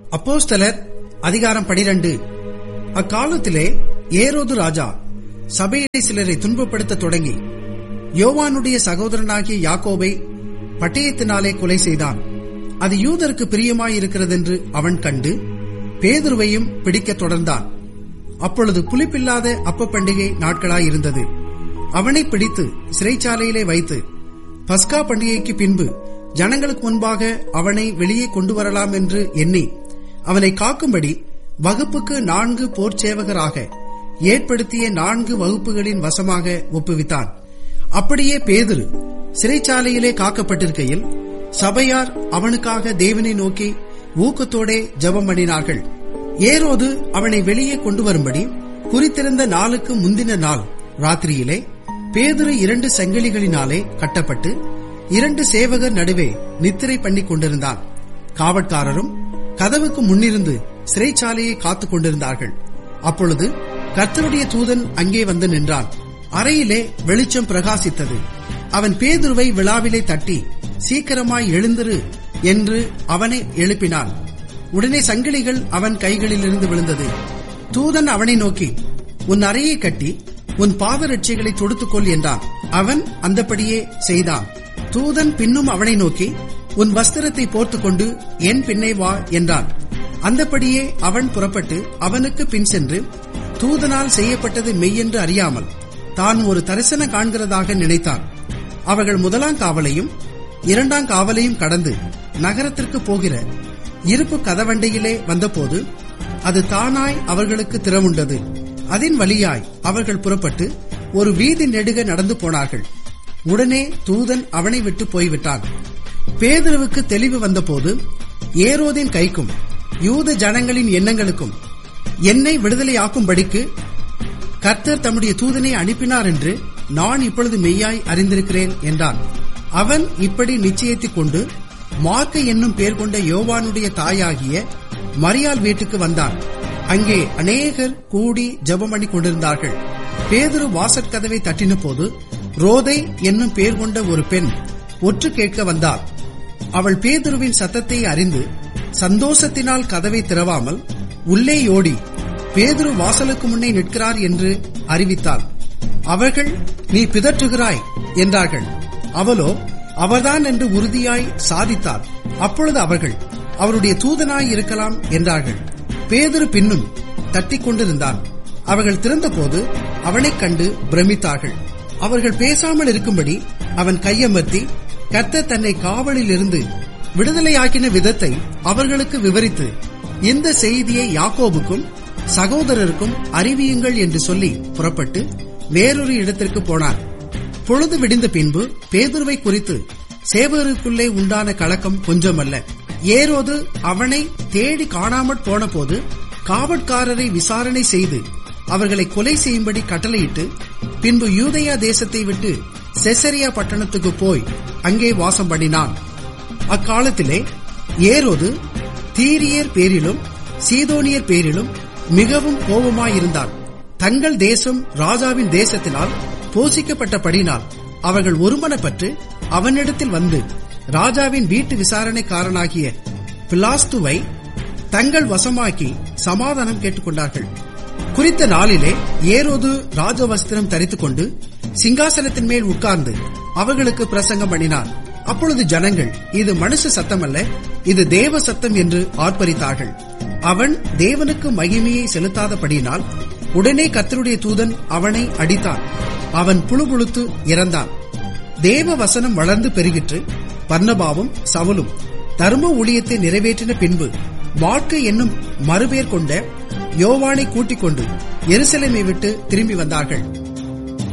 அப்போஸ்தலர் அதிகாரம் பனிரெண்டு அக்காலத்திலே ஏரோது ராஜா சபையிலே சிலரை துன்பப்படுத்த தொடங்கி யோவானுடைய சகோதரனாகிய யாக்கோபை பட்டயத்தினாலே கொலை செய்தான் அது யூதருக்கு பிரியமாயிருக்கிறதென்று அவன் கண்டு பேதுருவையும் பிடிக்கத் தொடர்ந்தான் அப்பொழுது புலிப்பில்லாத அப்ப பண்டிகை நாட்களாயிருந்தது அவனை பிடித்து சிறைச்சாலையிலே வைத்து பஸ்கா பண்டிகைக்கு பின்பு ஜனங்களுக்கு முன்பாக அவனை வெளியே கொண்டு வரலாம் என்று எண்ணி அவனை காக்கும்படி வகுப்புக்கு நான்கு போர்ச்சேவகராக ஏற்படுத்திய நான்கு வகுப்புகளின் வசமாக ஒப்புவித்தான் அப்படியே பேதுரு சிறைச்சாலையிலே காக்கப்பட்டிருக்கையில் சபையார் அவனுக்காக தேவனை நோக்கி ஊக்கத்தோடே ஜெபம் பண்ணினார்கள் ஏரோது அவனை வெளியே கொண்டு வரும்படி குறித்திருந்த நாளுக்கு முந்தின நாள் ராத்திரியிலே பேதுரு இரண்டு சங்கிலிகளினாலே கட்டப்பட்டு இரண்டு சேவகர் நடுவே நித்திரை பண்ணி கொண்டிருந்தான் காவற்காரரும் கதவுக்கு முன்னிருந்து சிறைச்சாலையை காத்துக் கொண்டிருந்தார்கள் அப்பொழுது கர்த்தருடைய தூதன் அங்கே வந்து நின்றான் அறையிலே வெளிச்சம் பிரகாசித்தது அவன் பேதுருவை விழாவிலே தட்டி சீக்கிரமாய் எழுந்திரு என்று அவனை எழுப்பினான் உடனே சங்கிலிகள் அவன் கைகளிலிருந்து விழுந்தது தூதன் அவனை நோக்கி உன் அறையை கட்டி உன் பாதரட்சைகளை தொடுத்துக்கொள் என்றான் அவன் அந்தபடியே செய்தான் தூதன் பின்னும் அவனை நோக்கி உன் வஸ்திரத்தை போர்த்துக்கொண்டு என் பின்னே வா என்றான் அந்தபடியே அவன் புறப்பட்டு அவனுக்கு பின் சென்று தூதனால் செய்யப்பட்டது மெய்யென்று அறியாமல் தான் ஒரு தரிசனம் காண்கிறதாக நினைத்தான் அவர்கள் முதலாம் காவலையும் இரண்டாம் காவலையும் கடந்து நகரத்திற்கு போகிற இருப்பு கதவண்டையிலே வந்தபோது அது தானாய் அவர்களுக்கு திறவுண்டது அதன் வழியாய் அவர்கள் புறப்பட்டு ஒரு வீதி நெடுக நடந்து போனார்கள் உடனே தூதன் அவனை விட்டு போய்விட்டான் பேதுருவுக்கு தெளிவு வந்தபோது ஏரோதின் கைக்கும் யூத ஜனங்களின் எண்ணங்களுக்கும் என்னை விடுதலையாக்கும்படிக்கு கர்த்தர் தம்முடைய தூதனை அனுப்பினார் என்று நான் இப்பொழுது மெய்யாய் அறிந்திருக்கிறேன் என்றான் அவன் இப்படி நிச்சயித்துக் கொண்டு மார்க்க என்னும் பேர் கொண்ட யோவானுடைய தாயாகிய மரியாள் வீட்டுக்கு வந்தான் அங்கே அநேகர் கூடி ஜெபம் பண்ணி கொண்டிருந்தார்கள் பேதுரு வாசற்கதவை தட்டின போது ரோதை என்னும் பேர் கொண்ட ஒரு பெண் ஒற்று கேட்க வந்தாள் அவள் பேதுருவின் சத்தத்தை அறிந்து சந்தோஷத்தினால் கதவை திறவாமல் உள்ளே ஓடி பேதுரு வாசலுக்கு முன்னே நிற்கிறார் என்று அறிவித்தாள் அவர்கள் நீ பிதற்றுகிறாய் என்றார்கள் அவளோ அவர்தான் என்று உறுதியாய் சாதித்தாள் அப்பொழுது அவர்கள் அவருடைய தூதனாய் இருக்கலாம் என்றார்கள் பேதுரு பின்னும் தட்டிக் கொண்டிருந்தான் அவர்கள் திறந்தபோது அவனைக் கண்டு பிரமித்தார்கள் அவர்கள் பேசாமல் இருக்கும்படி அவன் கையமர்த்தி கர்த்தர் தன்னை காவலில் இருந்து விடுதலையாக்கின விதத்தை அவர்களுக்கு விவரித்து இந்த செய்தியை யாக்கோபுக்கும் சகோதரருக்கும் அறிவியுங்கள் என்று சொல்லி புறப்பட்டு வேறொரு இடத்திற்கு போனார் பொழுது விடிந்த பின்பு பேதுருவை குறித்து சேவருக்குள்ளே உண்டான கலக்கம் கொஞ்சமல்ல ஏரோது அவனை தேடி காணாமற் போன போது காவற்காரரை விசாரணை செய்து அவர்களை கொலை செய்யும்படி கட்டளையிட்டு பின்பு யூதயா தேசத்தை விட்டு செசரியா பட்டணத்துக்கு போய் அங்கே வாசம் பண்ணினான் அக்காலத்திலே ஏரோது தீரியர் பேரிலும் சீதோனியர் பேரிலும் மிகவும் கோபமாயிருந்தான் தங்கள் தேசம் ராஜாவின் தேசத்தினால் போஷிக்கப்பட்டபடினால் அவர்கள் ஒருமனப்பட்டு அவனிடத்தில் வந்து ராஜாவின் வீட்டு விசாரணைக்காரனாகிய பிலாஸ்துவை தங்கள் வசமாக்கி சமாதானம் கேட்டுக்கொண்டார்கள் குறித்த நாளிலே ஏரோது ராஜவஸ்திரம் தரித்துக் கொண்டு சிங்காசனத்தின் மேல் உட்கார்ந்து அவர்களுக்கு பிரசங்கம் பண்ணினார் அப்பொழுது ஜனங்கள் இது மனுஷ சத்தம் அல்ல இது தேவ சத்தம் என்று ஆர்ப்பரித்தார்கள் அவன் தேவனுக்கு மகிமையை செலுத்தாதபடியினால் உடனே கத்தருடைய தூதன் அவனை அடித்தான் அவன் புழுபுழுத்து இறந்தான் தேவ வசனம் வளர்ந்து பெருகிற்று பர்ணபாவும் சவுலும் தர்ம ஊழியத்தை நிறைவேற்றின பின்பு வாழ்க்கை என்னும் மறுபேர் கொண்ட யோவானை கூட்டிக் கொண்டு எருசலேமை விட்டு திரும்பி வந்தார்கள்